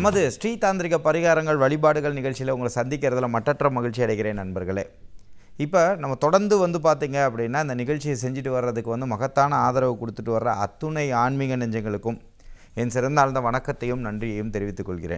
நமது ஸ்ரீ தாந்திரிக பரிகாரங்கள் வழிபாடுகள் நிகழ்ச்சியில் உங்களை சந்திக்கிறதுல மட்டற்ற மகிழ்ச்சி அடைகிறேன் நண்பர்களே இப்போ நம்ம தொடர்ந்து வந்து பார்த்தீங்க அப்படின்னா இந்த நிகழ்ச்சியை செஞ்சுட்டு வர்றதுக்கு வந்து மகத்தான ஆதரவு கொடுத்துட்டு வர்ற அத்துணை ஆன்மீக நெஞ்சங்களுக்கும் என் சிறந்த ஆழ்ந்த வணக்கத்தையும் நன்றியையும் தெரிவித்துக் கொள்கிறேன்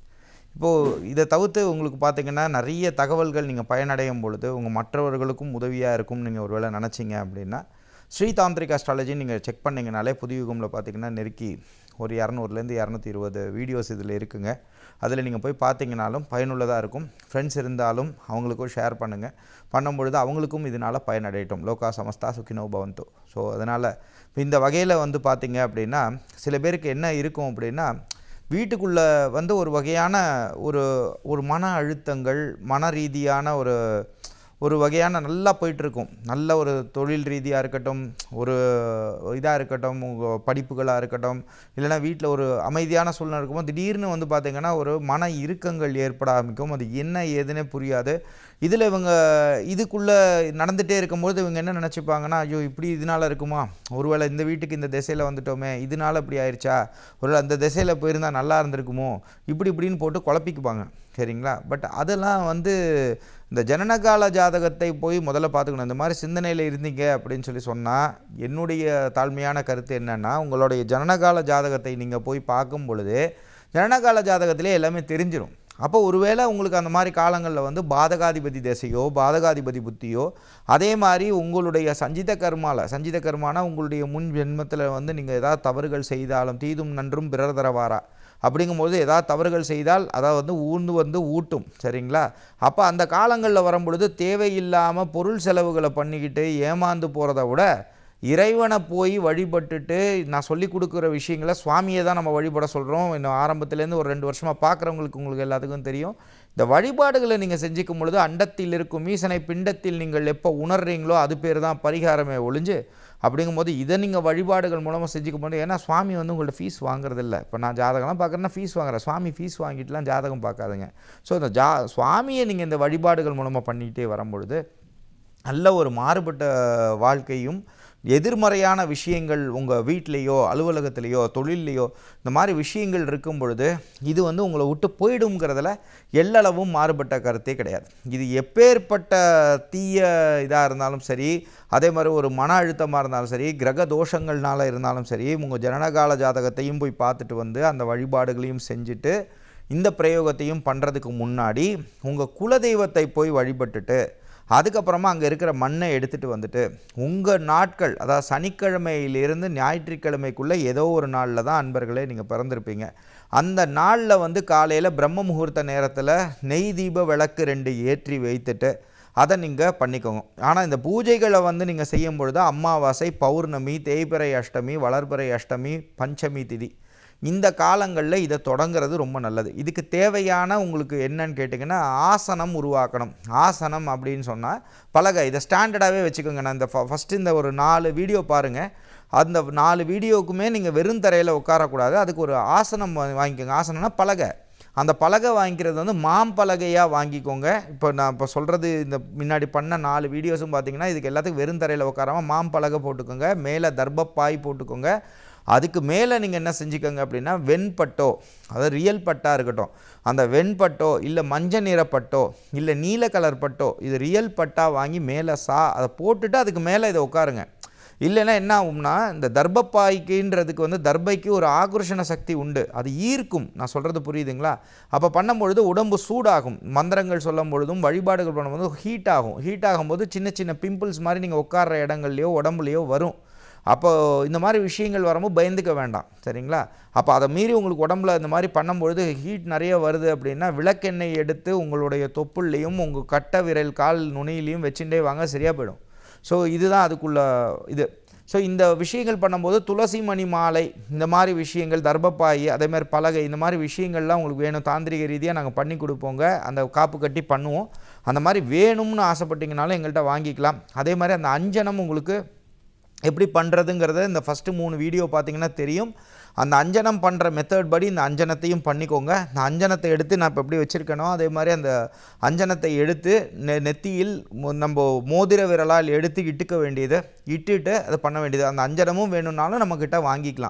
இப்போது இதை தவிர்த்து உங்களுக்கு பார்த்தீங்கன்னா நிறைய தகவல்கள் நீங்கள் பயனடையும் பொழுது உங்கள் மற்றவர்களுக்கும் உதவியாக இருக்கும் நீங்கள் ஒருவேளை நினச்சிங்க அப்படின்னா ஸ்ரீ தாந்திரிக் அஸ்ட்ராலஜி நீங்கள் செக் பண்ணிங்கனாலே புதிய யுகமில் பார்த்தீங்கன்னா நெருக்கி ஒரு இரநூறுலேருந்து இரநூத்தி இருபது வீடியோஸ் இதில் இருக்குங்க அதில் நீங்கள் போய் பார்த்தீங்கனாலும் பயனுள்ளதாக இருக்கும் ஃப்ரெண்ட்ஸ் இருந்தாலும் அவங்களுக்கும் ஷேர் பண்ணுங்கள் பண்ணும்பொழுது அவங்களுக்கும் இதனால் பயனடையட்டும் லோகா சமஸ்தா சுக்கினோ பவந்தோ ஸோ அதனால் இந்த வகையில் வந்து பார்த்தீங்க அப்படின்னா சில பேருக்கு என்ன இருக்கும் அப்படின்னா வீட்டுக்குள்ளே வந்து ஒரு வகையான ஒரு ஒரு மன அழுத்தங்கள் மன ரீதியான ஒரு ஒரு வகையான நல்லா போயிட்டுருக்கும் நல்ல ஒரு தொழில் ரீதியாக இருக்கட்டும் ஒரு இதாக இருக்கட்டும் உங்கள் படிப்புகளாக இருக்கட்டும் இல்லைனா வீட்டில் ஒரு அமைதியான சூழ்நிலை இருக்கும்போது திடீர்னு வந்து பார்த்திங்கன்னா ஒரு மன இறுக்கங்கள் ஏற்பட ஆரம்பிக்கும் அது என்ன ஏதுன்னே புரியாது இதில் இவங்க இதுக்குள்ளே நடந்துகிட்டே இருக்கும்போது இவங்க என்ன நினச்சிப்பாங்கன்னா ஐயோ இப்படி இதனால இருக்குமா ஒருவேளை இந்த வீட்டுக்கு இந்த திசையில் வந்துட்டோமே இதனால இப்படி ஆயிடுச்சா ஒருவேளை அந்த திசையில் போயிருந்தால் நல்லா இருந்திருக்குமோ இப்படி இப்படின்னு போட்டு குழப்பிக்குப்பாங்க சரிங்களா பட் அதெல்லாம் வந்து இந்த ஜனனகால ஜாதகத்தை போய் முதல்ல பார்த்துக்கணும் இந்த மாதிரி சிந்தனையில் இருந்தீங்க அப்படின்னு சொல்லி சொன்னால் என்னுடைய தாழ்மையான கருத்து என்னென்னா உங்களுடைய ஜனனகால ஜாதகத்தை நீங்கள் போய் பார்க்கும் பொழுது ஜனனகால ஜாதகத்திலே எல்லாமே தெரிஞ்சிடும் அப்போ ஒருவேளை உங்களுக்கு அந்த மாதிரி காலங்களில் வந்து பாதகாதிபதி திசையோ பாதகாதிபதி புத்தியோ அதே மாதிரி உங்களுடைய சஞ்சித கர்மாவில் சஞ்சித கர்மானா உங்களுடைய முன் ஜென்மத்தில் வந்து நீங்கள் ஏதாவது தவறுகள் செய்தாலும் தீதும் நன்றும் பிறர் தரவாரா அப்படிங்கும்போது ஏதாவது தவறுகள் செய்தால் அதை வந்து ஊர்ந்து வந்து ஊட்டும் சரிங்களா அப்போ அந்த காலங்களில் வரும்பொழுது தேவையில்லாமல் பொருள் செலவுகளை பண்ணிக்கிட்டு ஏமாந்து போகிறத விட இறைவனை போய் வழிபட்டுட்டு நான் சொல்லி கொடுக்குற விஷயங்களை சுவாமியை தான் நம்ம வழிபட சொல்கிறோம் இன்னும் ஆரம்பத்துலேருந்து ஒரு ரெண்டு வருஷமாக பார்க்குறவங்களுக்கு உங்களுக்கு எல்லாத்துக்கும் தெரியும் இந்த வழிபாடுகளை நீங்கள் செஞ்சுக்கும் பொழுது அண்டத்தில் இருக்கும் ஈசனை பிண்டத்தில் நீங்கள் எப்போ உணர்றீங்களோ அது பேர் தான் பரிகாரமே ஒழிஞ்சு அப்படிங்கும்போது இதை நீங்கள் வழிபாடுகள் மூலமாக செஞ்சுக்கும் போது ஏன்னா சுவாமி வந்து உங்கள்ட்ட ஃபீஸ் வாங்குறதில்ல இப்போ நான் ஜாதகம்லாம் பார்க்குறேன்னா ஃபீஸ் வாங்குறேன் சுவாமி ஃபீஸ் வாங்கிட்டுலாம் ஜாதகம் பார்க்காதுங்க ஸோ இந்த ஜா சுவாமியை நீங்கள் இந்த வழிபாடுகள் மூலமாக பண்ணிகிட்டே வரும்பொழுது நல்ல ஒரு மாறுபட்ட வாழ்க்கையும் எதிர்மறையான விஷயங்கள் உங்கள் வீட்லேயோ அலுவலகத்திலேயோ தொழில்லையோ இந்த மாதிரி விஷயங்கள் இருக்கும் பொழுது இது வந்து உங்களை விட்டு போயிடுங்கிறதுல எல்லளவும் மாறுபட்ட கருத்தே கிடையாது இது எப்பேற்பட்ட தீய இதாக இருந்தாலும் சரி அதே மாதிரி ஒரு மன அழுத்தமாக இருந்தாலும் சரி கிரக தோஷங்கள்னால இருந்தாலும் சரி உங்கள் ஜனனகால ஜாதகத்தையும் போய் பார்த்துட்டு வந்து அந்த வழிபாடுகளையும் செஞ்சுட்டு இந்த பிரயோகத்தையும் பண்ணுறதுக்கு முன்னாடி உங்கள் குலதெய்வத்தை போய் வழிபட்டுட்டு அதுக்கப்புறமா அங்கே இருக்கிற மண்ணை எடுத்துகிட்டு வந்துட்டு உங்கள் நாட்கள் அதாவது சனிக்கிழமையிலிருந்து ஞாயிற்றுக்கிழமைக்குள்ளே ஏதோ ஒரு நாளில் தான் அன்பர்களே நீங்கள் பிறந்திருப்பீங்க அந்த நாளில் வந்து காலையில் பிரம்ம முகூர்த்த நேரத்தில் நெய் தீப விளக்கு ரெண்டு ஏற்றி வைத்துட்டு அதை நீங்கள் பண்ணிக்கோங்க ஆனால் இந்த பூஜைகளை வந்து நீங்கள் செய்யும் பொழுது அமாவாசை பௌர்ணமி தேய்பிறை அஷ்டமி வளர்பிறை அஷ்டமி பஞ்சமி திதி இந்த காலங்களில் இதை தொடங்குறது ரொம்ப நல்லது இதுக்கு தேவையான உங்களுக்கு என்னன்னு கேட்டிங்கன்னா ஆசனம் உருவாக்கணும் ஆசனம் அப்படின்னு சொன்னால் பலகை இதை ஸ்டாண்டர்டாகவே வச்சுக்கோங்க நான் இந்த ஃபஸ்ட்டு இந்த ஒரு நாலு வீடியோ பாருங்கள் அந்த நாலு வீடியோவுக்குமே நீங்கள் வெறும் தரையில் உட்காரக்கூடாது அதுக்கு ஒரு ஆசனம் வா- வாங்கிக்கோங்க ஆசனம்னா பலகை அந்த பலகை வாங்கிக்கிறது வந்து மாம்பலகையாக வாங்கிக்கோங்க இப்போ நான் இப்போ சொல்கிறது இந்த முன்னாடி பண்ண நாலு வீடியோஸும் பார்த்தீங்கன்னா இதுக்கு எல்லாத்துக்கும் வெறும் தரையில் உட்காராம மாம்பலகை போட்டுக்கோங்க மேலே தர்பப்பாய் போட்டுக்கோங்க அதுக்கு மேலே நீங்கள் என்ன செஞ்சுக்கோங்க அப்படின்னா வெண்பட்டோ அதாவது ரியல் பட்டா இருக்கட்டும் அந்த வெண்பட்டோ இல்லை மஞ்சள் நிற பட்டோ இல்லை நீல கலர் பட்டோ இது ரியல் பட்டா வாங்கி மேலே சா அதை போட்டுட்டு அதுக்கு மேலே இதை உட்காருங்க இல்லைன்னா என்ன ஆகும்னா இந்த தர்பப்பாய்க்குன்றதுக்கு வந்து தர்பைக்கு ஒரு ஆக்ரோஷண சக்தி உண்டு அது ஈர்க்கும் நான் சொல்கிறது புரியுதுங்களா அப்போ பண்ணும்பொழுது உடம்பு சூடாகும் மந்திரங்கள் சொல்லும் பொழுதும் வழிபாடுகள் பண்ணும்போது ஹீட் ஆகும் ஹீட் ஆகும்போது சின்ன சின்ன பிம்பிள்ஸ் மாதிரி நீங்கள் உட்கார்ற இடங்கள்லையோ உடம்புலையோ வரும் அப்போ இந்த மாதிரி விஷயங்கள் வரும்போது பயந்துக்க வேண்டாம் சரிங்களா அப்போ அதை மீறி உங்களுக்கு உடம்புல இந்த மாதிரி பண்ணும்பொழுது ஹீட் நிறைய வருது அப்படின்னா விளக்கெண்ணெய் எடுத்து உங்களுடைய தொப்புள்லையும் உங்கள் கட்டை விரல் கால் நுனியிலையும் வச்சுட்டே வாங்க சரியாக போயிடும் ஸோ இதுதான் அதுக்குள்ள இது ஸோ இந்த விஷயங்கள் பண்ணும்போது துளசி மணி மாலை இந்த மாதிரி விஷயங்கள் தர்பப்பாய் அதே மாதிரி பலகை இந்த மாதிரி விஷயங்கள்லாம் உங்களுக்கு வேணும் தாந்திரிக ரீதியாக நாங்கள் பண்ணி கொடுப்போங்க அந்த காப்பு கட்டி பண்ணுவோம் அந்த மாதிரி வேணும்னு ஆசைப்பட்டீங்கனாலும் எங்கள்கிட்ட வாங்கிக்கலாம் அதே மாதிரி அந்த அஞ்சனம் உங்களுக்கு எப்படி பண்ணுறதுங்கிறத இந்த ஃபஸ்ட்டு மூணு வீடியோ பார்த்தீங்கன்னா தெரியும் அந்த அஞ்சனம் பண்ணுற மெத்தட் படி இந்த அஞ்சனத்தையும் பண்ணிக்கோங்க இந்த அஞ்சனத்தை எடுத்து நான் இப்போ எப்படி வச்சுருக்கேனோ அதே மாதிரி அந்த அஞ்சனத்தை எடுத்து நெ நெத்தியில் மு- நம்ம மோதிர விரலால் எடுத்து இட்டுக்க வேண்டியது இட்டுட்டு அதை பண்ண வேண்டியது அந்த அஞ்சனமும் வேணும்னாலும் நம்மக்கிட்ட வாங்கிக்கலாம்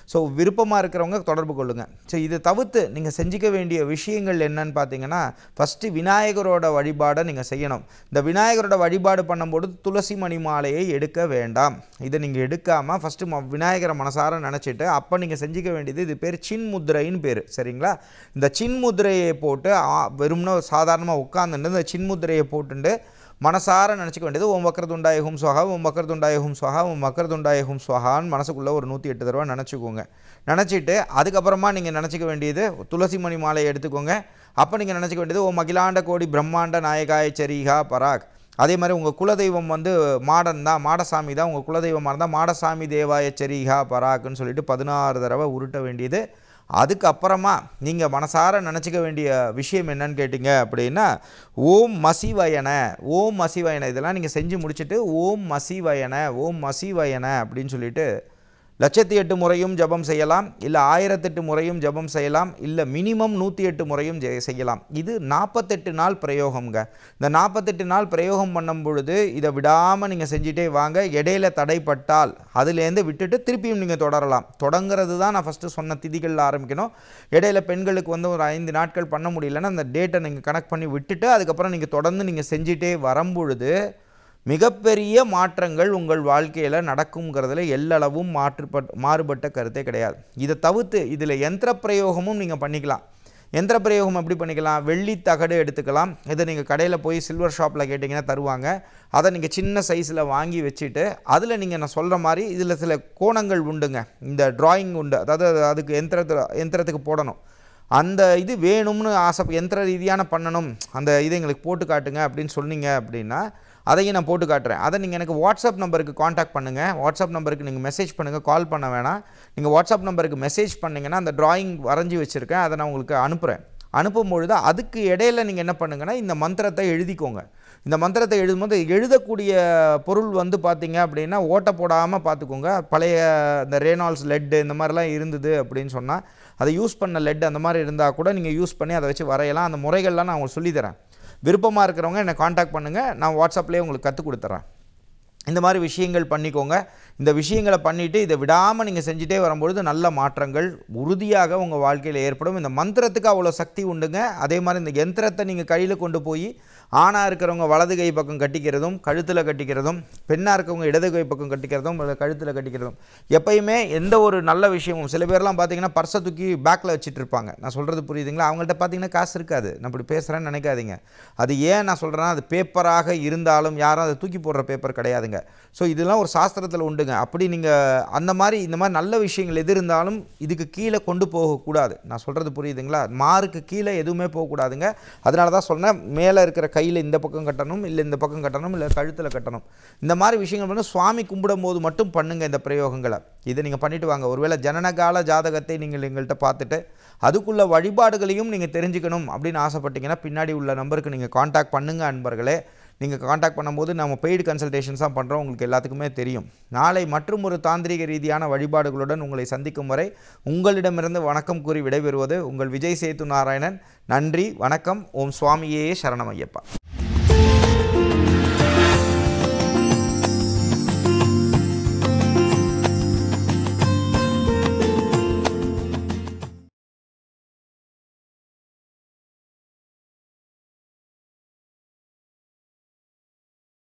ஸோ விருப்பமாக இருக்கிறவங்க தொடர்பு கொள்ளுங்கள் ஸோ இதை தவிர்த்து நீங்கள் செஞ்சிக்க வேண்டிய விஷயங்கள் என்னன்னு பார்த்தீங்கன்னா ஃபஸ்ட்டு விநாயகரோட வழிபாடை நீங்கள் செய்யணும் இந்த விநாயகரோட வழிபாடு பண்ணும்போது துளசி மணி மாலையை எடுக்க வேண்டாம் இதை நீங்கள் எடுக்காமல் ஃபஸ்ட்டு ம விநாயகரை மனசார நினச்சிட்டு அப்போ நீங்கள் செஞ்சிக்க வேண்டியது இது பேர் சின் முத்திரைன்னு பேர் சரிங்களா இந்த சின் முத்திரையை போட்டு ஆ, வெறும்னா சாதாரணமாக உட்காந்துட்டு இந்த சின் முத்திரையை போட்டுட்டு மனசார நினச்சிக்க வேண்டியது ஓம் வக்கரதுண்டாய ஹும் சுவஹா ஓம் வக்கரதுண்டாய ஹும் சுவஹா ஓம் வக்கரதுண்டாய ஹும் சுவஹான்னு மனசுக்குள்ளே ஒரு நூற்றி எட்டு தடவை நினச்சிக்கோங்க நினச்சிட்டு அதுக்கப்புறமா நீங்கள் நினச்சிக்க வேண்டியது துளசி மணி மாலையை எடுத்துக்கோங்க அப்போ நீங்கள் நினச்சிக்க வேண்டியது ஓம் அகிலாண்ட கோடி பிரம்மாண்ட நாயகாய சரிகா பராக் அதே மாதிரி உங்கள் குலதெய்வம் வந்து மாடன் தான் மாடசாமி தான் உங்கள் குலதெய்வமாக இருந்தால் மாடசாமி தேவாய சரிகா பராக்குன்னு சொல்லிட்டு பதினாறு தடவை உருட்ட வேண்டியது அதுக்கப்புறமா நீங்கள் மனசார நினச்சிக்க வேண்டிய விஷயம் என்னன்னு கேட்டிங்க அப்படின்னா ஓம் மசிவயன ஓம் மசிவயன இதெல்லாம் நீங்கள் செஞ்சு முடிச்சுட்டு ஓம் மசிவயன ஓம் மசிவயன அப்படின்னு சொல்லிட்டு லட்சத்தி எட்டு முறையும் ஜெபம் செய்யலாம் இல்லை ஆயிரத்தெட்டு முறையும் ஜெபம் செய்யலாம் இல்லை மினிமம் நூற்றி எட்டு முறையும் ஜெ- செய்யலாம் இது நாற்பத்தெட்டு நாள் பிரயோகம்ங்க இந்த நாற்பத்தெட்டு நாள் பிரயோகம் பண்ணும் பொழுது இதை விடாமல் நீங்கள் செஞ்சிட்டே வாங்க இடையில தடைப்பட்டால் அதுலேருந்து விட்டுட்டு திருப்பியும் நீங்கள் தொடரலாம் தொடங்குறது தான் நான் ஃபஸ்ட்டு சொன்ன திதிகளில் ஆரம்பிக்கணும் இடையில பெண்களுக்கு வந்து ஒரு ஐந்து நாட்கள் பண்ண முடியலன்னா அந்த டேட்டை நீங்கள் கனெக்ட் பண்ணி விட்டுட்டு அதுக்கப்புறம் நீங்கள் தொடர்ந்து நீங்கள் செஞ்சிட்டே வரும்பொழுது மிகப்பெரிய மாற்றங்கள் உங்கள் வாழ்க்கையில் நடக்குங்கிறதுல எல்லளவும் மாற்றுப்பட் மாறுபட்ட கருத்தே கிடையாது இதை தவிர்த்து இதில் யந்திர பிரயோகமும் நீங்கள் பண்ணிக்கலாம் யந்திர பிரயோகம் எப்படி பண்ணிக்கலாம் வெள்ளி தகடு எடுத்துக்கலாம் இதை நீங்கள் கடையில் போய் சில்வர் ஷாப்பில் கேட்டிங்கன்னா தருவாங்க அதை நீங்கள் சின்ன சைஸில் வாங்கி வச்சுட்டு அதில் நீங்கள் நான் சொல்கிற மாதிரி இதில் சில கோணங்கள் உண்டுங்க இந்த டிராயிங் உண்டு அதாவது அதுக்கு யந்திரத்தில் யந்திரத்துக்கு போடணும் அந்த இது வேணும்னு ஆசை யந்திர ரீதியான பண்ணணும் அந்த இதை எங்களுக்கு போட்டு காட்டுங்க அப்படின்னு சொன்னீங்க அப்படின்னா அதையும் நான் போட்டு காட்டுறேன் அதை நீங்கள் எனக்கு வாட்ஸ்அப் நம்பருக்கு காண்டாக்ட் பண்ணுங்கள் வாட்ஸ்அப் நம்பருக்கு நீங்கள் மெசேஜ் பண்ணுங்கள் கால் பண்ண வேணாம் நீங்கள் வாட்ஸ்அப் நம்பருக்கு மெசேஜ் பண்ணிங்கன்னா அந்த டிராயிங் வரைஞ்சி வச்சுருக்கேன் அதை நான் உங்களுக்கு அனுப்புகிறேன் அனுப்பும் பொழுது அதுக்கு இடையில நீங்கள் என்ன பண்ணுங்கன்னா இந்த மந்திரத்தை எழுதிக்கோங்க இந்த மந்திரத்தை எழுதும்போது எழுதக்கூடிய பொருள் வந்து பார்த்தீங்க அப்படின்னா ஓட்டை போடாமல் பார்த்துக்கோங்க பழைய இந்த ரேனால்ஸ் லெட்டு இந்த மாதிரிலாம் இருந்தது அப்படின்னு சொன்னால் அதை யூஸ் பண்ண லெட் அந்த மாதிரி இருந்தால் கூட நீங்கள் யூஸ் பண்ணி அதை வச்சு வரையலாம் அந்த முறைகள்லாம் நான் உங்களுக்கு சொல்லித்தரேன் விருப்பமாக இருக்கிறவங்க என்னை காண்டாக்ட் பண்ணுங்கள் நான் வாட்ஸ்அப்லேயே உங்களுக்கு கற்றுக் கொடுத்துட்றேன் இந்த மாதிரி விஷயங்கள் பண்ணிக்கோங்க இந்த விஷயங்களை பண்ணிவிட்டு இதை விடாமல் நீங்கள் செஞ்சுட்டே வரும்பொழுது நல்ல மாற்றங்கள் உறுதியாக உங்கள் வாழ்க்கையில் ஏற்படும் இந்த மந்திரத்துக்கு அவ்வளோ சக்தி உண்டுங்க அதே மாதிரி இந்த யந்திரத்தை நீங்கள் கையில் கொண்டு போய் ஆணாக இருக்கிறவங்க வலது கை பக்கம் கட்டிக்கிறதும் கழுத்தில் கட்டிக்கிறதும் பெண்ணாக இருக்கவங்க இடது கை பக்கம் கட்டிக்கிறதும் இல்லை கழுத்தில் கட்டிக்கிறதும் எப்பயுமே எந்த ஒரு நல்ல விஷயமும் சில பேர்லாம் பார்த்தீங்கன்னா பர்ஸை தூக்கி பேக்கில் வச்சுட்டு இருப்பாங்க நான் சொல்கிறது புரியுதுங்களா அவங்கள்ட்ட பார்த்தீங்கன்னா காசு இருக்காது நான் இப்படி பேசுகிறேன்னு நினைக்காதீங்க அது ஏன் நான் சொல்கிறேன்னா அது பேப்பராக இருந்தாலும் யாரும் அதை தூக்கி போடுற பேப்பர் கிடையாதுங்க ஸோ இதெல்லாம் ஒரு சாஸ்திரத்தில் உண்டுங்க அப்படி நீங்கள் அந்த மாதிரி இந்த மாதிரி நல்ல விஷயங்கள் எது இருந்தாலும் இதுக்கு கீழே கொண்டு போகக்கூடாது நான் சொல்கிறது புரியுதுங்களா மாருக்கு கீழே எதுவுமே போகக்கூடாதுங்க அதனால தான் சொன்னேன் மேலே இருக்கிற கையில் இந்த பக்கம் கட்டணும் இல்லை இந்த பக்கம் கட்டணும் இல்லை கழுத்தில் கட்டணும் இந்த மாதிரி விஷயங்கள் வந்து சுவாமி கும்பிடும் போது மட்டும் பண்ணுங்க இந்த பிரயோகங்களை இதை நீங்கள் பண்ணிட்டு வாங்க ஒருவேளை ஜனனகால ஜாதகத்தை நீங்கள் எங்கள்கிட்ட பார்த்துட்டு அதுக்குள்ள வழிபாடுகளையும் நீங்கள் தெரிஞ்சுக்கணும் அப்படின்னு ஆசைப்பட்டீங்கன்னா பின்னாடி உள்ள நம்பருக்கு நீங்கள் காண்டாக்ட் பண்ணுங்க அன்பர்களே நீங்கள் காண்டாக்ட் பண்ணும்போது நம்ம பெய்டு கன்சல்டேஷன்ஸ் தான் பண்ணுறோம் உங்களுக்கு எல்லாத்துக்குமே தெரியும் நாளை மற்றும் ஒரு தாந்திரிக ரீதியான வழிபாடுகளுடன் உங்களை சந்திக்கும் வரை உங்களிடமிருந்து வணக்கம் கூறி விடைபெறுவது உங்கள் விஜய் சேத்து நாராயணன் நன்றி வணக்கம் ஓம் சுவாமியே சரணம் ஐயப்பா